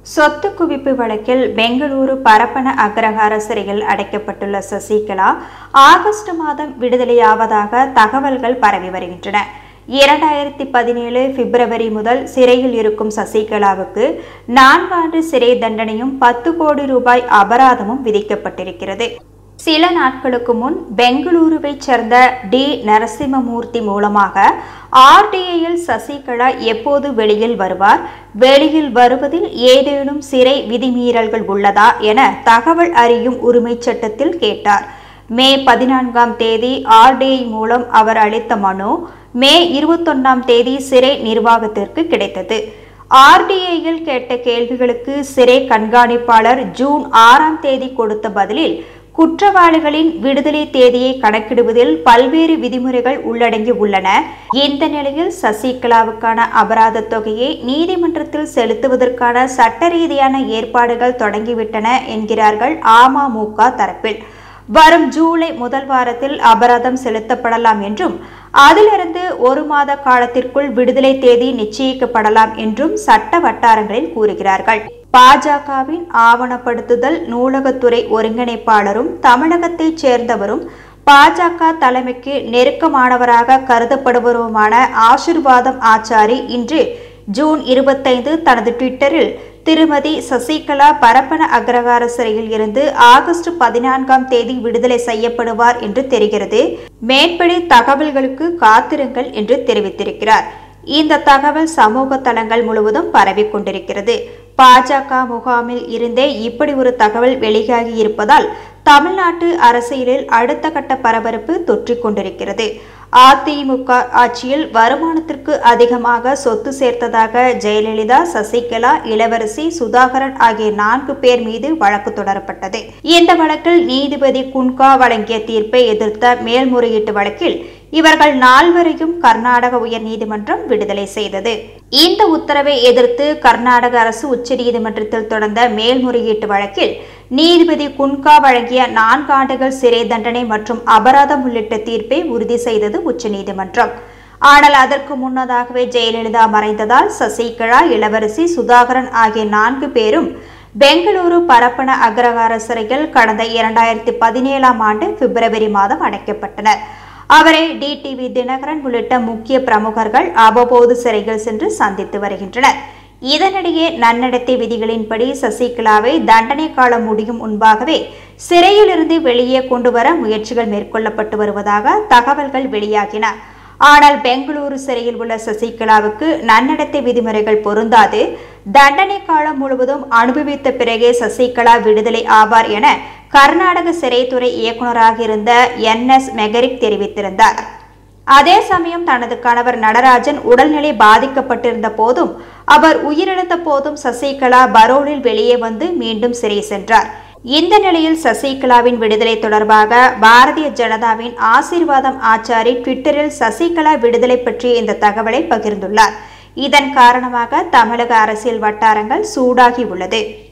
சொத்து குவிப்பு வழக்கில் பெங்களூரு பரப்பன அக்ரஹார சிறையில் அடைக்கப்பட்டுள்ள சசிகலா ஆகஸ்ட் மாதம் விடுதலையாவதாக தகவல்கள் பரவி வருகின்றன இரண்டாயிரத்தி பதினேழு பிப்ரவரி முதல் சிறையில் இருக்கும் சசிகலாவுக்கு நான்காண்டு சிறை தண்டனையும் பத்து கோடி ரூபாய் அபராதமும் விதிக்கப்பட்டிருக்கிறது சில நாட்களுக்கு முன் பெங்களூருவைச் சேர்ந்த டி நரசிம்மமூர்த்தி மூலமாக ஆர்டிஐயில் சசிகலா எப்போது வெளியில் வருவார் வெளியில் வருவதில் ஏதேனும் சிறை விதிமீறல்கள் உள்ளதா என தகவல் அறியும் உரிமைச் சட்டத்தில் கேட்டார் மே பதினான்காம் தேதி ஆர்டிஐ மூலம் அவர் அளித்த மனு மே இருபத்தொன்னாம் தேதி சிறை நிர்வாகத்திற்கு கிடைத்தது ஆர்டிஐயில் கேட்ட கேள்விகளுக்கு சிறை கண்காணிப்பாளர் ஜூன் ஆறாம் தேதி கொடுத்த பதிலில் குற்றவாளிகளின் விடுதலை தேதியை கணக்கிடுவதில் பல்வேறு விதிமுறைகள் உள்ளடங்கி உள்ளன இந்த நிலையில் சசிகலாவுக்கான அபராத தொகையை நீதிமன்றத்தில் செலுத்துவதற்கான சட்ட ரீதியான ஏற்பாடுகள் தொடங்கிவிட்டன என்கிறார்கள் அமமுக தரப்பில் வரும் ஜூலை முதல் வாரத்தில் அபராதம் செலுத்தப்படலாம் என்றும் அதிலிருந்து ஒரு மாத காலத்திற்குள் விடுதலை தேதி நிச்சயிக்கப்படலாம் என்றும் சட்ட வட்டாரங்களில் கூறுகிறார்கள் பாஜகவின் ஆவணப்படுத்துதல் நூலகத்துறை ஒருங்கிணைப்பாளரும் தமிழகத்தைச் சேர்ந்தவரும் பாஜக தலைமைக்கு நெருக்கமானவராக கருதப்படுபவருமான ஆசிர்வாதம் ஆச்சாரி இன்று ஜூன் இருபத்தைந்து தனது ட்விட்டரில் திருமதி சசிகலா பரப்பன அக்ரகார சிறையில் இருந்து ஆகஸ்ட் பதினான்காம் தேதி விடுதலை செய்யப்படுவார் என்று தெரிகிறது மேற்படி தகவல்களுக்கு காத்திருங்கள் என்று தெரிவித்திருக்கிறார் இந்த தகவல் சமூக தளங்கள் முழுவதும் பரவி கொண்டிருக்கிறது பாஜக முகாமில் இருந்தே இப்படி ஒரு தகவல் வெளியாகி இருப்பதால் தமிழ்நாட்டு அரசியலில் அடுத்த கட்ட பரபரப்பு தொற்றிக் கொண்டிருக்கிறது அதிமுக ஆட்சியில் வருமானத்திற்கு அதிகமாக சொத்து சேர்த்ததாக ஜெயலலிதா சசிகலா இளவரசி சுதாகரன் ஆகிய நான்கு பேர் மீது வழக்கு தொடரப்பட்டது இந்த வழக்கில் நீதிபதி குன்கா வழங்கிய தீர்ப்பை எதிர்த்த மேல்முறையீட்டு வழக்கில் இவர்கள் நால்வரையும் கர்நாடக உயர்நீதிமன்றம் விடுதலை செய்தது இந்த உத்தரவை எதிர்த்து கர்நாடக அரசு உச்சநீதிமன்றத்தில் தொடர்ந்த மேல்முறையீட்டு வழக்கில் நீதிபதி குன்கா வழங்கிய நான்கு ஆண்டுகள் சிறை தண்டனை மற்றும் அபராதம் உள்ளிட்ட தீர்ப்பை உறுதி செய்தது உச்சநீதிமன்றம் ஆனால் அதற்கு முன்னதாகவே ஜெயலலிதா மறைந்ததால் சசிகலா இளவரசி சுதாகரன் ஆகிய நான்கு பேரும் பெங்களூரு பரப்பன அக்ரஹார சிறையில் கடந்த இரண்டாயிரத்தி பதினேழாம் ஆண்டு பிப்ரவரி மாதம் அடைக்கப்பட்டனர் அவரை டிடிவி தினகரன் உள்ளிட்ட முக்கிய பிரமுகர்கள் அவ்வப்போது சிறைகள் சென்று சந்தித்து வருகின்றனர் இதனிடையே நன்னடத்தை விதிகளின்படி சசிகலாவை தண்டனை காலம் முடியும் முன்பாகவே சிறையிலிருந்து வெளியே கொண்டு வர முயற்சிகள் மேற்கொள்ளப்பட்டு வருவதாக தகவல்கள் வெளியாகின ஆனால் பெங்களூரு சிறையில் உள்ள சசிகலாவுக்கு நன்னடத்தை விதிமுறைகள் பொருந்தாது தண்டனை காலம் முழுவதும் அனுபவித்த பிறகே சசிகலா விடுதலை ஆவார் என கர்நாடக சிறைத்துறை இயக்குநராக இருந்த என் எஸ் மெகரிக் தெரிவித்திருந்தார் அதே சமயம் தனது கணவர் நடராஜன் உடல்நிலை பாதிக்கப்பட்டிருந்த போதும் அவர் உயிரிழந்த போதும் சசிகலா பரோலில் வெளியே வந்து மீண்டும் சிறை சென்றார் இந்த நிலையில் சசிகலாவின் விடுதலை தொடர்பாக பாரதிய ஜனதாவின் ஆசீர்வாதம் ஆச்சாரி ட்விட்டரில் சசிகலா விடுதலை பற்றிய இந்த தகவலை பகிர்ந்துள்ளார் இதன் காரணமாக தமிழக அரசியல் வட்டாரங்கள் சூடாகி உள்ளது